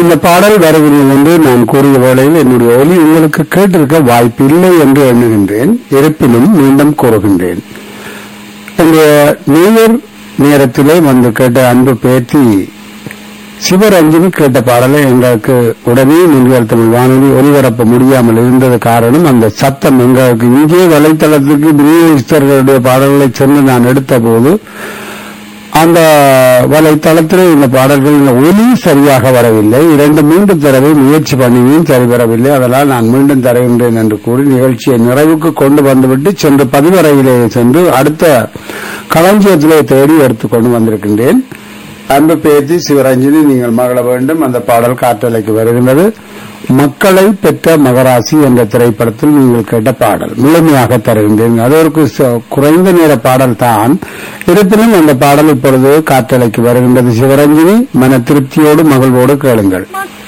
இந்த பாடல் வருகிறது என்று நான் கூறிய வேளையில் என்னுடைய ஒலி உங்களுக்கு கேட்டிருக்க வாய்ப்பு இல்லை என்று எண்ணுகின்றேன் இருப்பினும் மீண்டும் கூறுகின்றேன் இந்த நியூயர் நேரத்திலே வந்து கேட்ட அன்பு பேத்தி சிவரஞ்சனி கேட்ட பாடலை எங்களுக்கு உடனே நீங்கள் தமிழ் வானொலி ஒலிபரப்ப முடியாமல் இருந்தது காரணம் அந்த சத்தம் எங்களுக்கு இங்கே வலைத்தளத்துக்கு விநியோகிஸ்தர்களுடைய பாடல்களை சென்று நான் எடுத்த போது அந்த வலைத்தளத்தில் இந்த பாடல்கள் இந்த ஒலி சரியாக வரவில்லை இரண்டு மூன்று தடவை முயற்சி பண்ணியும் சரி வரவில்லை அதனால் நான் மீண்டும் தருகின்றேன் என்று கூறி நிகழ்ச்சியை நிறைவுக்கு கொண்டு வந்துவிட்டு சென்று பதிவறையிலே சென்று அடுத்த களஞ்சியத்திலே தேடி எடுத்துக்கொண்டு வந்திருக்கின்றேன் அன்பு பேத்தி சிவரஞ்சனி நீங்கள் மகள வேண்டும் அந்த பாடல் காற்றலைக்கு வருகின்றது மக்களை பெற்ற மகராசி என்ற திரைப்படத்தில் நீங்கள் கேட்ட பாடல் முழுமையாக தருகின்றேன் அது ஒரு கு- குறைந்த நேர பாடல் தான் இருப்பினும் அந்த பாடல் இப்பொழுது காற்றலைக்கு வருகின்றது சிவரஞ்சனி மன திருப்தியோடு மகிழ்வோடு கேளுங்கள் மக்கள்